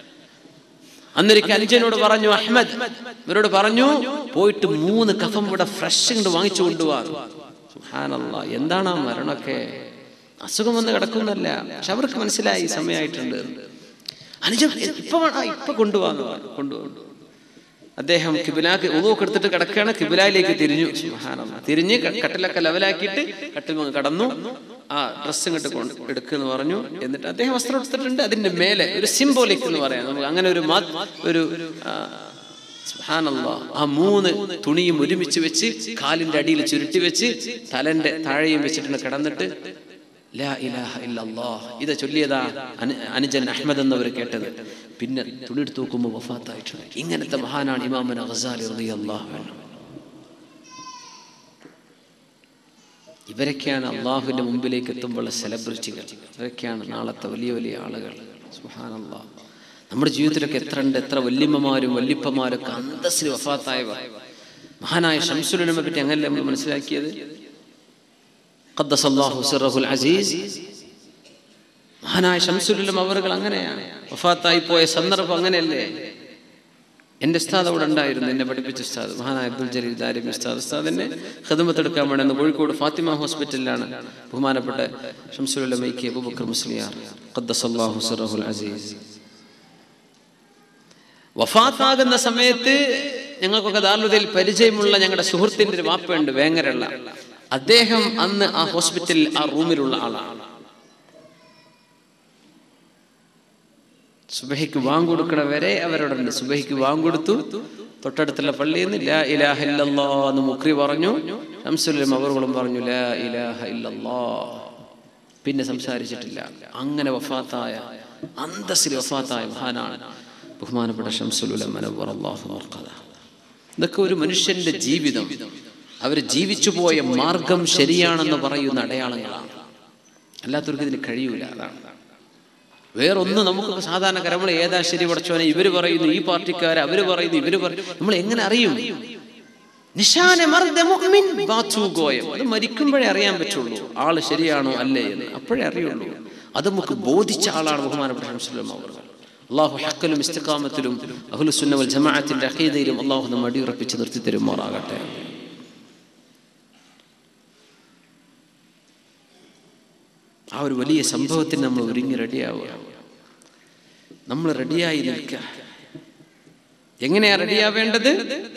അന്നൊരിക്കൽ അനുജനോട് പറഞ്ഞു അഹ്മദ് ഇവരോട് പറഞ്ഞു പോയിട്ട് മൂന്ന് കഫം ഇവിടെ ഫ്രഷ് ഇങ്ങോട്ട് വാങ്ങിച്ചു കൊണ്ടുപോകാൻ സുബ്ഹാനല്ലാ എന്താണ് ആ മരണമൊക്കെ അസുഖം വന്ന് കിടക്കുന്നല്ല പക്ഷെ അവർക്ക് മനസ്സിലായി സമയമായിട്ടുണ്ട് അനുജൻ ഇപ്പൊ വേണം, ആ, ഇപ്പൊ കൊണ്ടുപോകാന്ന് പറഞ്ഞു കൊണ്ടുപോകും അദ്ദേഹം കിബിലാക്ക് ഉദൂക്ക് എടുത്തിട്ട് കിടക്കുകയാണ് കിബിലായിലേക്ക് തിരിഞ്ഞു സുബ്ഹാനല്ലാ. തിരിഞ്ഞ് ക- കട്ടിലൊക്കെ ലെവലാക്കിയിട്ട് കട്ടിൽ അങ്ങ് കടന്നു ആ ഡ്രസ്സ് ഇങ്ങോട്ട് കൊണ്ട് എടുക്കുന്ന് പറഞ്ഞു എന്നിട്ട് അദ്ദേഹം വസ്ത്രം എടുത്തിട്ടുണ്ട് അതിന്റെ മേലെ ഒരു സിംബോളിക് എന്ന് പറയാം നമുക്ക് അങ്ങനെ ഒരു മാ- ഒരു ആ, സുബ്ഹാനല്ലാ. ആ മൂന്ന് തുണിയും ഒരുമിച്ച് വെച്ച് കാലിന്റെ അടിയിൽ ചുരുട്ടി വെച്ച് തലന്റെ താഴെയും വെച്ചിട്ടുണ്ട് കിടന്നിട്ട് ലാ ഇലാഹ ഇല്ലല്ലാഹ് ഇത് ചൊല്ലിയതാ അനു- അനുജൻ അഹ്മദ് എന്നവർ കേട്ടത് പിന്നെ തുണി എടുത്ത് നോക്കുമ്പോൾ വഫാത്തായിട്ടുണ്ട് ഇങ്ങനത്തെ മഹാനാണ് ഇമാമൻ ഗസാലി റളിയല്ലാഹു അൻഹു ഇവരൊക്കെയാണ് അള്ളാഹുവിൻ്റെ മുമ്പിലേക്ക് എത്തുമ്പോഴുള്ള സെലിബ്രിറ്റികൾ ഇവരൊക്കെയാണ് നാളത്തെ വലിയ വലിയ ആളുകൾ സുഹാനല്ലാ നമ്മുടെ ജീവിതത്തിലൊക്കെ എത്ര ഉണ്ട് എത്ര വല്യമ്മമാരും വല്യപ്പമാരും ഒക്കെ അന്തസ്സിൽ വഫാത്തായവർ മഹാനായ ഷംസുലിനെ പറ്റി അങ്ങനെ നമ്മൾ മനസ്സിലാക്കിയത് ഖദ്ദസല്ലാഹു സിറഹുൽ അസീസ് മഹാനായ ഷംസുലും അവറുകൾ അങ്ങനെയാണ് വഫാത്തായി പോയ സന്ദർഭം അങ്ങനെയല്ലേ എൻ്റെ ഉസ്താദ് അവിടെ ഉണ്ടായിരുന്നു എന്നെ പഠിപ്പിച്ച ഉസ്താദ് മഹാനായ അബ്ദുൽ ജലീൽ ദാരിമി ഉസ്താദ് ഉസ്താദിനെ ഖിദമത്തെടുക്കാൻ വേണ്ടി അന്ന് കോഴിക്കോട് ഫാത്തിമ ഹോസ്പിറ്റലിലാണ് ബഹുമാനപ്പെട്ട ഷംസുലമൈക്ക് അബൂബക്കർ മുസ്ലിയാർ ഖദ്ദസല്ലാഹു സിറഹുൽ അസീസ് വഫാത്താകുന്ന സമയത്ത് ഞങ്ങൾക്കൊക്കെ ദാർലുദയിൽ പരിചയമുള്ള ഞങ്ങളുടെ സുഹൃത്തിൻ്റെ ഒരു വാപ്പയുണ്ട് വേങ്ങരള്ള അദ്ദേഹം അന്ന് ആ ഹോസ്പിറ്റലിൽ ആ റൂമിലുള്ള ആളാണ് സുബഹിക്ക് വാങ്കൊടുക്കണ വരെ അവരോട് ഉണ്ട് സുബഹിക്ക് വാങ്കൊടുത്തു തൊട്ടടുത്തുള്ള പള്ളിയിൽ നിന്ന് ലാ ഇലാഹ ഇല്ലല്ലാ എന്ന് മുക്രി പറഞ്ഞു ശംസുലും അവറുകളും പറഞ്ഞു ലാ ഇലാഹ ഇല്ലല്ലാ പിന്നെ സംസാരിച്ചിട്ടില്ല അങ്ങനെ വഫാത്തായ അന്തസ്സിൽ വഫാത്തായ മഹാനാണ് ബഹുമാനപ്പെട്ട ഷംസുലുലം മനവർ അള്ളാഹു മർക്കഥ ഇതൊക്കെ ഒരു മനുഷ്യന്റെ ജീവിതം അവർ ജീവിച്ചു പോയ മാർഗം ശരിയാണെന്ന് പറയുന്ന അടയാളങ്ങളാണ് അല്ലാത്തവർക്ക് ഇതിന് കഴിയൂല അതാണ് വേറൊന്നും നമുക്ക് സാധാരണ നമ്മൾ ഏതാ ശരി പഠിച്ചോനെ ഇവര് പറയുന്നു ഈ പാർട്ടിക്കാർ അവര് പറയുന്നു ഇവര് പറയുന്നു നമ്മൾ എങ്ങനെ അറിയും നിശാന മർദ്ദ മുഅ്മിൻ ബാത്തു ഗോയം. അത് മരിക്കുമ്പോഴേ അറിയാൻ പറ്റുള്ളൂ ആള് ശരിയാണോ അല്ലേ എന്ന് അപ്പോഴേ അറിയുള്ളൂ അത് നമുക്ക് ബോധിച്ച ആളാണ് ബഹുമാനപ്പെട്ട ഹംസുലം അവർ അള്ളാഹു ഹക്കലും ഇസ്തിഖാമത്തിലും അഹ്ലുസുന്ന വൽ ജമാഅത്തിന്റെ അഖീദയിലും അള്ളാഹു നമ്മെ അടിയുറപ്പിച്ച് നിർത്തി തരുമാറാകട്ടെ ആ ഒരു വലിയ സംഭവത്തിന് നമ്മൾ ഒരുങ്ങി റെഡിയാവുക നമ്മൾ റെഡിയായി നിൽക്കുക എങ്ങനെയാ റെഡിയാവേണ്ടത്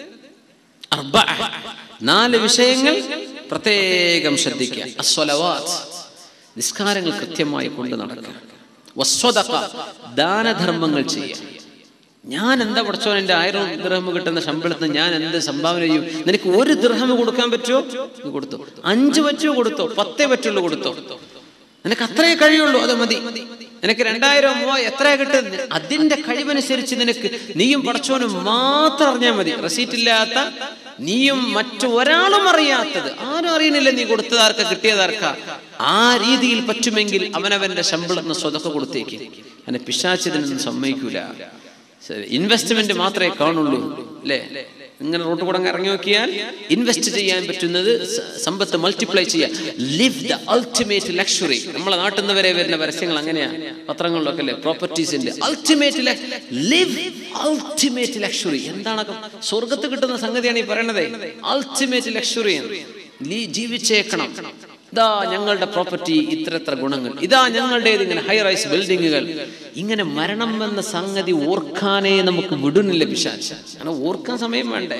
അർബഅ. നാല് വിഷയങ്ങൾ പ്രത്യേകം ശ്രദ്ധിക്കുക അസ്വലവാത്ത് നിസ്കാരങ്ങൾ കൃത്യമായി കൊണ്ട് നടക്കുക വസ്വദഖ ദാനധർമ്മങ്ങൾ ചെയ്യുക ഞാൻ എന്താ പഠിച്ചോ എൻ്റെ ആയിരം ദൃഹം കിട്ടുന്ന ശമ്പളത്തിന് ഞാൻ എന്ത് സംഭാവന ചെയ്യും നിനക്ക് ഒരു ദൃഹം കൊടുക്കാൻ പറ്റുമോ നീ കൊടുത്തോ അഞ്ച് പറ്റുമോ കൊടുത്തോ പത്തേ പറ്റുള്ളൂ കൊടുത്തോ നിനക്ക് അത്രേ കഴിയുള്ളൂ അത് മതി നിനക്ക് രണ്ടായിരം മൂവായിരം എത്രയാ കിട്ടുന്നത് അതിന്റെ കഴിവനുസരിച്ച് നിനക്ക് നീയും പടച്ചോനും മാത്രം അറിഞ്ഞാൽ മതി റെസീറ്റ് ഇല്ലാത്ത നീയും മറ്റു ഒരാളും അറിയാത്തത് ആരും അറിയണില്ല നീ കൊടുത്തതാർക്ക കിട്ടിയതാർക്ക ആ രീതിയിൽ പറ്റുമെങ്കിൽ അവനവന്റെ ശമ്പളം സ്വതൊക്കെ കൊടുത്തേക്ക് അങ്ങനെ പിശാച്ചിതിനൊന്നും സമ്മതിക്കൂല ഇൻവെസ്റ്റ്മെന്റ് മാത്രമേ കാണുള്ളൂ അല്ലേ ഇങ്ങനെ റോട്ട് കൂടെ അങ്ങ് ഇറങ്ങി നോക്കിയാൽ ഇൻവെസ്റ്റ് ചെയ്യാൻ പറ്റുന്നത് സ- സമ്പത്ത് മൾട്ടിപ്ലൈ ചെയ്യാം ലിവ് ദ അൾട്ടിമേറ്റ് ലക്ഷറി നമ്മളെ നാട്ടിൽ നിന്ന് വരെ വരുന്ന പരസ്യങ്ങൾ അങ്ങനെയാ പത്രങ്ങളിലൊക്കെ അല്ലേ പ്രോപ്പർട്ടീസിന്റെ അൾട്ടിമേറ്റ് ലിവ് അൾട്ടിമേറ്റ് ലക്ഷറി എന്താണ് സ്വർഗത്ത് കിട്ടുന്ന സംഗതിയാണ് ഈ പറയണത് അൾട്ടിമേറ്റ് ലക്ഷറി നീ ജീവിച്ചേക്കണം ഇതാ ഞങ്ങളുടെ പ്രോപ്പർട്ടി ഇത്ര എത്ര ഗുണങ്ങൾ ഇതാ ഞങ്ങളുടേത് ഇങ്ങനെ ഹൈ റൈസ് ബിൽഡിങ്ങുകൾ ഇങ്ങനെ മരണം എന്ന സംഗതി ഓർക്കാനേ നമുക്ക് വിടുന്നില്ല പിശാച്ച് കാരണം ഓർക്കാൻ സമയം വേണ്ടേ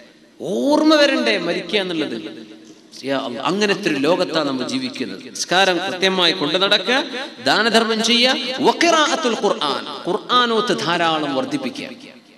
ഓർമ്മ വരണ്ടേ മരിക്കുക എന്നുള്ളത് യാ അല്ലാ, അങ്ങനത്തെ ഒരു ലോകത്താണ് നമ്മൾ ജീവിക്കുന്നത് നിസ്കാരം കൃത്യമായി കൊണ്ടു നടക്കുക ദാനധർമ്മം ചെയ്യുക വഖിറാഅത്തുൽ ഖുർആൻ ഖുർആനോത്ത് ധാരാളം വർദ്ധിപ്പിക്കുക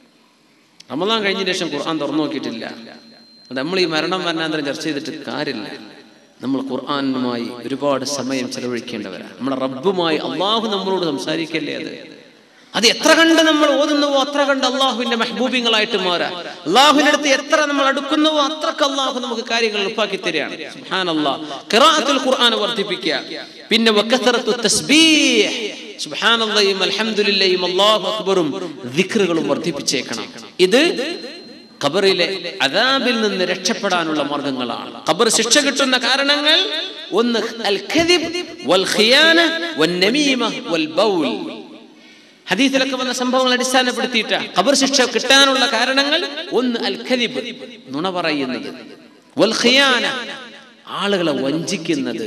റമദാൻ കഴിഞ്ഞ ശേഷം ഖുർആൻ തുറന്നു നോക്കിയിട്ടില്ല അത് നമ്മൾ ഈ മരണം വരണാന്തരം ചർച്ച ചെയ്തിട്ട് കാര്യമില്ല നമ്മൾ ഖുർആനുമായി ഒരുപാട് സമയം ചെലവഴിക്കേണ്ടവരാണ് നമ്മുടെ റബ്ബുമായി അള്ളാഹു നമ്മളോട് സംസാരിക്കല്ലേ അത് അത് എത്ര കണ്ട് നമ്മൾ ഓതുന്നുവോ അത്ര കണ്ട് അള്ളാഹുവിന്റെ മെഹബൂബിങ്ങളായിട്ട് മാറാം അള്ളാഹുവിന്റെ അടുത്ത് എത്ര നമ്മൾ അടുക്കുന്നുവോ അത്രക്ക് അള്ളാഹു നമുക്ക് കാര്യങ്ങൾ എളുപ്പാക്കി തരികയാണ് സുബ്ഹാനല്ലാഹ്. ഖിറാഅത്തുൽ ഖുർആൻ വർദ്ധിപ്പിക്കുക പിന്നെ വക്കസറത്തു തസ്ബീഹ് സുബ്ഹാനല്ലാഹയും അൽഹംദുലില്ലയും അല്ലാഹു അക്ബറും ദിക്റുകളും വർദ്ധിപ്പിച്ചേക്കണം ഇത് ഖബറിലെ അദാബിൽ നിന്ന് രക്ഷപ്പെടാനുള്ള മാർഗങ്ങളാണ് ഖബർ ശിക്ഷ കിട്ടുന്ന കാരണങ്ങൾ ഒന്ന് അൽ ഖദിബ് വൽ ഖിയാന വൻ നമീമ വൽ ബൗൽ ഹദീസിലൊക്കെ വന്ന സംഭവങ്ങൾ അടിസ്ഥാനപ്പെടുത്തിയിട്ട് ഖബർ ശിക്ഷ കിട്ടാനുള്ള കാരണങ്ങൾ ഒന്ന് അൽ ഖദിബ് നുണ പറയുന്നത് വൽ ഖിയാന ആളുകളെ വഞ്ചിക്കുന്നത്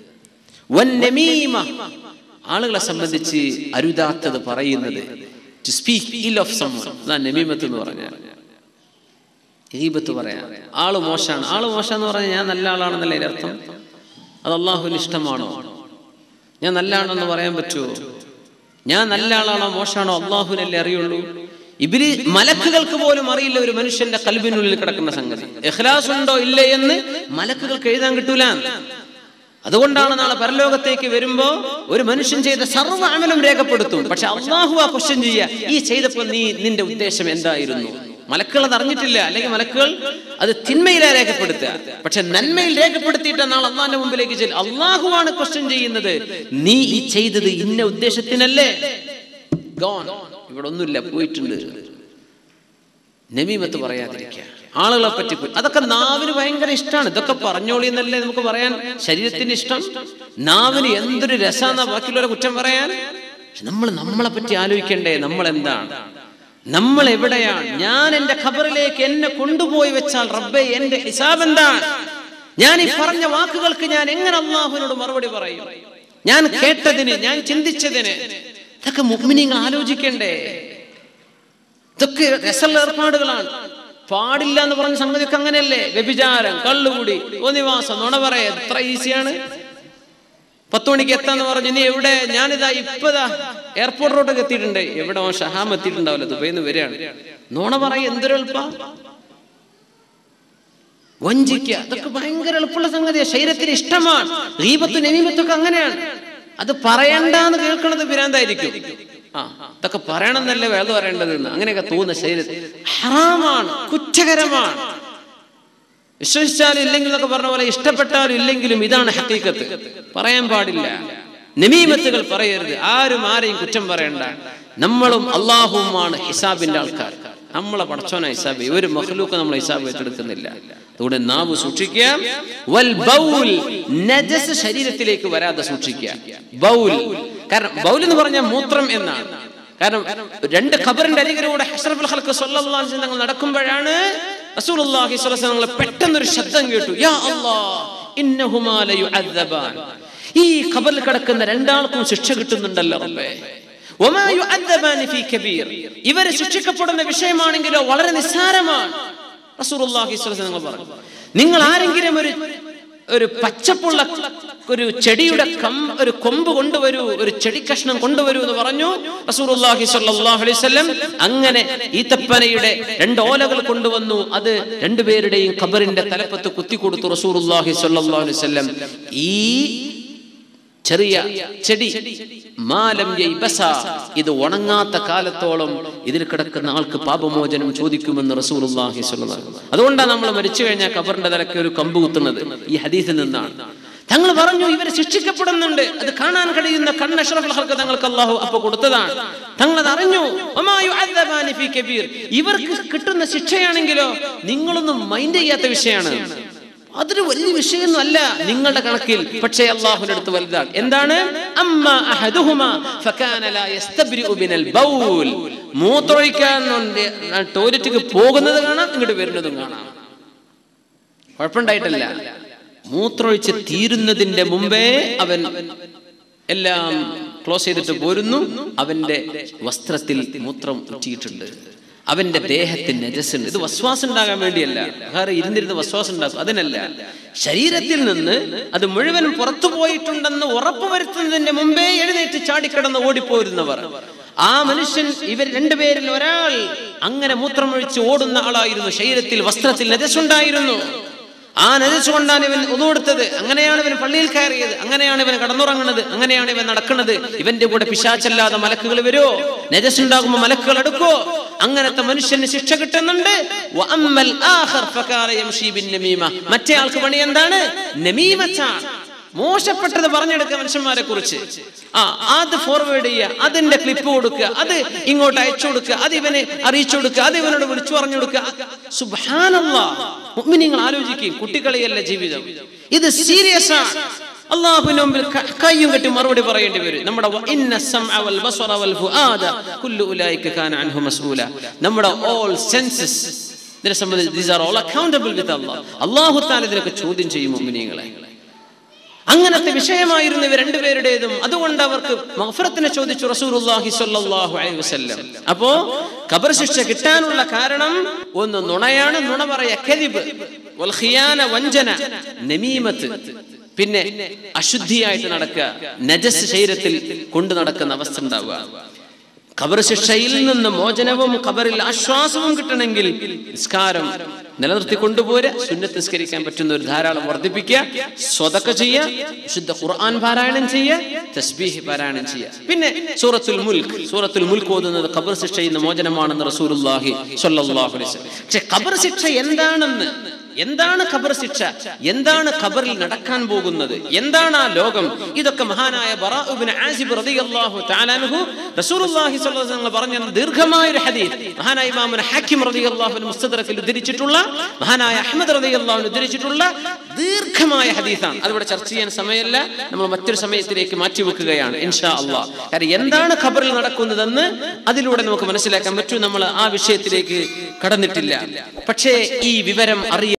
വൻ നമീമ ആളുകളെ സംബന്ധിച്ച് അരുതാത്തത് പറയുന്നത് to speak ill of someone അതാണ് നമീമത്ത് എന്ന് പറഞ്ഞാൽ ഈബത്ത് പറയാം ആള് മോശമാണ് ആള് മോശം എന്ന് പറഞ്ഞാൽ ഞാൻ നല്ല ആളാണെന്നല്ലേ അതിന്റെ അർത്ഥം അത് അള്ളാഹുവിന് ഇഷ്ടമാണോ ഞാൻ നല്ല ആളെന്ന് പറയാൻ പറ്റുമോ ഞാൻ നല്ല ആളാണോ മോശമാണോ അള്ളാഹുവിനല്ലേ അറിയുള്ളൂ ഇവര് മലക്കുകൾക്ക് പോലും അറിയില്ല ഒരു മനുഷ്യന്റെ കൽബിനുള്ളിൽ കിടക്കുന്ന സംഗതി എഖ്ലാസ് ഉണ്ടോ ഇല്ലേ എന്ന് മലക്കുകൾക്ക് എഴുതാൻ കിട്ടൂല അതുകൊണ്ടാണ് നാളെ പരലോകത്തേക്ക് വരുമ്പോ ഒരു മനുഷ്യൻ ചെയ്ത സർവ്വ അമലും രേഖപ്പെടുത്തും പക്ഷെ അള്ളാഹു ആ ക്വസ്റ്റ്യൻ ചെയ്യുക ഈ ചെയ്തപ്പോൾ നീ നിന്റെ ഉദ്ദേശം എന്തായിരുന്നു മലക്കുകൾ അത് അറിഞ്ഞിട്ടില്ല അല്ലെങ്കിൽ മലക്കുകൾ അത് തിന്മയിലാ രേഖപ്പെടുത്തുക പക്ഷെ നന്മയിൽ രേഖപ്പെടുത്തിയിട്ട് നാളെ അള്ളാന്റെ മുമ്പിലേക്ക് ചെല്ലും അള്ളാഹുവാണ് ക്വസ്റ്റ്യൻ ചെയ്യുന്നത് നീ ഈ ചെയ്തത് ഇന്ന ഉദ്ദേശത്തിനല്ലേ ഗോൺ ഇവിടെ ഒന്നുമില്ല പോയിട്ടുണ്ട് നമീമത്ത് പറയാതിരിക്കുക ആളുകളെ പറ്റി പോ- അതൊക്കെ നാവിന് ഭയങ്കര ഇഷ്ടമാണ് ഇതൊക്കെ പറഞ്ഞോളി എന്നല്ലേ നമുക്ക് പറയാൻ ശരീരത്തിന് ഇഷ്ടം നാവിന് എന്തൊരു രസാന്ന ബാക്കിയുള്ളവരെ കുറ്റം പറയാൻ പക്ഷെ നമ്മൾ നമ്മളെ പറ്റി ആലോചിക്കണ്ടേ നമ്മൾ എന്താണ് നമ്മൾ എവിടെയാണ് ഞാൻ എന്റെ ഖബറിലേക്ക് എന്നെ കൊണ്ടുപോയി വെച്ചാൽ റബ്ബെ എന്റെ ഹിസാബ് എന്താണ് ഞാൻ ഈ പറഞ്ഞ വാക്കുകൾക്ക് ഞാൻ എങ്ങനെ അള്ളാഹുവിനോട് മറുപടി പറയും ഞാൻ കേട്ടതിന് ഞാൻ ചിന്തിച്ചതിന് ഇതൊക്കെ മുഗ്മിനിങ്ങൾ ആലോചിക്കണ്ടേ ഇതൊക്കെ രസമുള്ള ഏർപ്പാടുകളാണ് പാടില്ല എന്ന് പറഞ്ഞ സംഗതിയൊക്കെ അങ്ങനെയല്ലേ വ്യഭിചാരം കള്ളുകൂടി ഒന്നിവാസം നുണ പറയാ എത്ര ഈസിയാണ് പത്ത് മണിക്ക് എത്താന്ന് പറഞ്ഞു ഇനി എവിടെ ഞാനിതാ ഇപ്പതാ എയർപോർട്ട് റോഡൊക്കെ എത്തിയിട്ടുണ്ട് എവിടെ ഓൻ ഷഹാം എത്തിയിട്ടുണ്ടാവില്ല ദുബൈന്ന് വരികയാണ് നുണ പറയ എന്തൊരു എളുപ്പ വഞ്ചിക്കുക അതൊക്കെ ഭയങ്കര എളുപ്പമുള്ള സംഗതിയാണ് ശരീരത്തിന് ഇഷ്ടമാണ് ഗീപത്തും നമീമത്തൊക്കെ അങ്ങനെയാണ് അത് പറയണ്ടെന്ന് കേൾക്കുന്നത് പിരാന്തായിരിക്കും ആ ഇതൊക്കെ പറയണമെന്നല്ലേ വേദം പറയേണ്ടതെന്ന് അങ്ങനെയൊക്കെ തോന്നുന്ന ശരീരത്തിൽ ഹറാമാണ് കുറ്റകരമാണ് വിശ്വസിച്ചാലും ഇല്ലെങ്കിൽ എന്നൊക്കെ പറഞ്ഞ പോലെ ഇഷ്ടപ്പെട്ടാലും ഇല്ലെങ്കിലും ഇതാണ് ഹക്കീക്കത്ത് പറയാൻ പാടില്ല നമീമത്തുകൾ പറയരുത് ആരും ആരെയും കുറ്റം പറയണ്ട നമ്മളും അള്ളാഹുവുമാണ് ഹിസാബിന്റെ ആൾക്കാർ നമ്മളെ പടച്ചോന ഹിസാബ് ഒരു മഹ്ലൂക്ക് നമ്മളെ ഹിസാബ് ഏറ്റെടുക്കുന്നില്ല അതുകൊണ്ട് നാവ് സൂക്ഷിക്കുക വൽ ബൗൽ നജസ് ശരീരത്തിലേക്ക് വരാതെ സൂക്ഷിക്കുക ബൗൽ കാരണം ബൗൽ എന്ന് പറഞ്ഞാൽ മൂത്രം എന്നാണ് കാരണം രണ്ട് ഖബറിന്റെ അരികിലൂടെ ഹസ്രഫുൽ ഖൽക്ക് സ്വല്ലല്ലാഹു അലൈഹി വസല്ലം തങ്ങൾ നടക്കുമ്പോഴാണ് റസൂലുള്ളാഹി സ്വല്ലല്ലാഹു അലൈഹി വസല്ലം പെട്ടെന്ന് ഒരു ശബ്ദം കേട്ടു യാ അല്ലാഹ് ഇന്നഹുമാ ലയുഅദ്ദബാൻ ഈ ഖബറിൽ കിടക്കുന്ന രണ്ടാൾക്കും ശിക്ഷ കിട്ടുന്നുണ്ടല്ലോ റബ്ബേ വമാ യുഅദ്ദബാനി ഫീ കബീർ ഇവരെ ശിക്ഷിക്കപ്പെടുന്ന വിഷയമാണെങ്കിലോ വളരെ നിസ്സാരമാണ് റസൂലുള്ളാഹി സ്വല്ലല്ലാഹു അലൈഹി വസല്ലം പറഞ്ഞു നിങ്ങൾ ആരെങ്കിലും ഒരു ഒരു പച്ചപ്പുള്ള ഒരു ചെടിയുടെ കം ഒരു കൊമ്പ് കൊണ്ടുവരൂ ഒരു ചെടി കഷ്ണം കൊണ്ടുവരൂ എന്ന് പറഞ്ഞു റസൂലുള്ളാഹി സ്വല്ലല്ലാഹു അലൈഹി വസല്ലം അങ്ങനെ ഈത്തപ്പനയുടെ രണ്ട് ഓലകൾ കൊണ്ടുവന്നു അത് രണ്ടുപേരുടെയും ഖബറിന്റെ തലപ്പത്ത് കുത്തിക്കൊടുത്തു റസൂലുള്ളാഹി സ്വല്ലല്ലാഹു അലൈഹി വസല്ലം ഈ ചെറിയ ചെടി മാലം യൈബസ ഇത് ഉണങ്ങാത്ത കാലത്തോളം ഇതിൽ കിടക്കുന്ന ആൾക്ക് പാപമോചനം ചോദിക്കുമെന്ന് റസൂലുള്ളാഹി സ്വല്ലല്ലാഹു അലൈഹി വസല്ലം അതുകൊണ്ടാണ് നമ്മൾ മരിച്ചു കഴിഞ്ഞാൽ കബറിന്റെ തലക്ക് ഒരു കമ്പ് കുത്തുന്നത് ഈ ഹദീസിൽ നിന്നാണ് തങ്ങൾ പറഞ്ഞു ഇവരെ ശിക്ഷിക്കപ്പെടുന്നുണ്ട് അത് കാണാൻ കഴിയുന്ന കണ്ണ് അഷ്റഫുൽ ഖൽക്ക് തങ്ങൾക്ക് അള്ളാഹു അപ്പൊ കൊടുത്തതാണ് തങ്ങൾ അത് അറിഞ്ഞു വമാ യുഅദ്ദബാനി ഫീ കബീർ ഇവർക്ക് കിട്ടുന്ന ശിക്ഷയാണെങ്കിലോ നിങ്ങളൊന്നും മൈൻഡ് ചെയ്യാത്ത വിഷയമാണ് അതൊരു വലിയ വിഷയമൊന്നും അല്ല നിങ്ങളുടെ കണക്കിൽ പക്ഷേ അള്ളാഹുവിന്റെ അടുത്ത് വലുതാണ് എന്താണ് അമ്മ അഹദുഹുമാ ഫകാന ലാ യസ്തബ്രിഉ മിനൽ ബൗൽ മൂത്രമൊഴിക്കാൻ ടോയ്ലറ്റിക്ക് പോകുന്നത് കാണാം ഇങ്ങോട്ട് വരുന്നതും കാണാം കുഴപ്പമുണ്ടായിട്ടല്ല മൂത്രമൊഴിച്ച് തീരുന്നതിന്റെ മുമ്പേ അവൻ എല്ലാം ക്ലോസ് ചെയ്തിട്ട് പോരുന്നു അവന്റെ വസ്ത്രത്തിൽ മൂത്രം ഉറ്റിയിട്ടുണ്ട് അവന്റെ ദേഹത്തിന് നജസ്സുണ്ട് ഇത് വസ്വാസം ഉണ്ടാകാൻ വേണ്ടിയല്ല വേറെ ഇരുന്നിരുന്ന് വസ്വാസം ഉണ്ടാക്കും അതിനല്ല ശരീരത്തിൽ നിന്ന് അത് മുഴുവനും പുറത്തു പോയിട്ടുണ്ടെന്ന് ഉറപ്പ് വരുത്തുന്നതിന്റെ മുമ്പേ എഴുന്നേറ്റ് ചാടിക്കിടന്ന് ഓടിപ്പോരുന്നവർ ആ മനുഷ്യൻ ഇവർ രണ്ടുപേരിൽ ഒരാൾ അങ്ങനെ മൂത്രമൊഴിച്ച് ഓടുന്ന ആളായിരുന്നു ശരീരത്തിൽ വസ്ത്രത്തിൽ നജസ്സുണ്ടായിരുന്നു ആ നജസ് കൊണ്ടാണ് ഇവൻ ഒന്നുകൊടുത്തത് അങ്ങനെയാണ് ഇവൻ പള്ളിയിൽ കയറിയത് അങ്ങനെയാണ് ഇവൻ കടന്നുറങ്ങുന്നത് അങ്ങനെയാണ് ഇവൻ നടക്കുന്നത് ഇവന്റെ കൂടെ പിശാച്ചല്ലാതെ മലക്കുകൾ വരുമോ നജസ് ഉണ്ടാകുമ്പോൾ മലക്കുകൾ എടുക്കോ അങ്ങനത്തെ മനുഷ്യന് ശിക്ഷ കിട്ടുന്നുണ്ട് വഅമ്മൽ ആഖർ ഫകാന യംശി ബിൻ നമീമ മറ്റേ ആൾക്ക് പണി എന്താണ് നമീമത്താണ് മോശപ്പെട്ടത് പറഞ്ഞെടുക്കുക മനുഷ്യന്മാരെ കുറിച്ച് ആ അത് ഫോർവേഡ് ചെയ്യുക അതിന്റെ ക്ലിപ്പ് കൊടുക്കുക അത് ഇങ്ങോട്ട് അയച്ചു കൊടുക്കുക അത് ഇവനെ അറിയിച്ചു കൊടുക്കുക അത് ഇവനോട് വിളിച്ചു പറഞ്ഞു കൊടുക്കുക സുബാനല്ല നിങ്ങൾ ആലോചിക്കും കുട്ടികളിയല്ല ജീവിതം ഇത് സീരിയസ് ആണ് അള്ളാഹുവിന് മുമ്പിൽ ക- കയ്യും കെട്ടി മറുപടി പറയേണ്ടി വരും നമ്മുടെ വ- ഇന്ന സമഅ വൽ ബസറ വൽ ഫുആദ കുല്ലു ഉലൈക കാന അൻഹു മസ്ഊല നമ്മുടെ ഓൾ സെൻസസ് ഇതിനെ സംബന്ധിച്ച് these are all accountable with Allah അല്ലാഹു തആല ഇതിനൊക്കെ ചോദ്യം ചെയ്യും മുഅ്മിനീങ്ങളെ അങ്ങനത്തെ വിഷയമായിരുന്നു ഇവർ രണ്ടുപേരുടേതും അതുകൊണ്ട് അവർക്ക് മഗ്ഫിറത്തിനെ ചോദിച്ചു റസൂലുള്ളാഹി സ്വല്ലല്ലാഹു അലൈഹി വസല്ലം അപ്പോ ഖബർ ശിക്ഷ കിട്ടാനുള്ള കാരണം ഒന്ന് നുണയാണ് നുണ പറയ കദിബ് വൽ ഖിയാന വഞ്ചന നമീമത്ത് പിന്നെ അശുദ്ധിയായിട്ട് നടക്കുക നജസ് ശരീരത്തിൽ കൊണ്ടു നടക്കുന്ന അവസ്ഥ ഉണ്ടാവുക ഖബർ ശിക്ഷയിൽ നിന്ന് മോചനവും ഖബറിൽ ആശ്വാസവും കിട്ടണമെങ്കിൽ നിസ്കാരം നിലനിർത്തി കൊണ്ടുപോരുക സുന്നത്ത് നിസ്കരിക്കാൻ പറ്റുന്ന ഒരു ധാരാളം വർദ്ധിപ്പിക്കുക സ്വതക്ക ചെയ്യുക വിശുദ്ധ ഖുർആൻ പാരായണം ചെയ്യുക തസ്ബീഹ് പാരായണം ചെയ്യുക പിന്നെ സൂറത്തുൽ മുൽക്ക് സൂറത്തുൽ മുൽക്ക് ഓതുന്നത് ഖബർ ശിക്ഷയിൽ നിന്ന് മോചനമാണെന്ന് റസൂലുള്ളാഹി സ്വല്ലല്ലാഹു അലൈഹി വസല്ലം പക്ഷെ ഖബർ ശിക്ഷ എന്താണെന്ന് എന്താണ് ഖബർ ശിക്ഷ എന്താണ് ഖബറിൽ നടക്കാൻ പോകുന്നത് എന്താണ് ആ ലോകം ഇതൊക്കെ മഹാനായ ബറാഉബിൻ ആസിബ് റളിയല്ലാഹു തആല അൻഹു റസൂലുള്ളാഹി സ്വല്ലല്ലാഹു അലൈഹി വസല്ലം പറഞ്ഞ ദീർഘമായ ഒരു ഹദീസ് മഹാനായ ഇമാം ഹക്കിം റളിയല്ലാഹു അൻഹു മുസ്തദറക്കിൽ ഉദ്ധരിച്ചിട്ടുള്ള മഹാനായ അഹ്മദ് റളിയല്ലാഹു അൻഹു ഉദ്ധരിച്ചിട്ടുള്ള ദീർഘമായ ഹദീസാണ് അതിവിടെ ചർച്ച ചെയ്യാൻ സമയമല്ല നമ്മൾ മറ്റൊരു സമയത്തിലേക്ക് മാറ്റി വെക്കുകയാണ് ഇൻഷാ അള്ളാഹ് കാരണം എന്താണ് ഖബറിൽ നടക്കുന്നതെന്ന് അതിലൂടെ നമുക്ക് മനസ്സിലാക്കാൻ പറ്റും നമ്മൾ ആ വിഷയത്തിലേക്ക് കടന്നിട്ടില്ല പക്ഷേ ഈ വിവരം അറിയ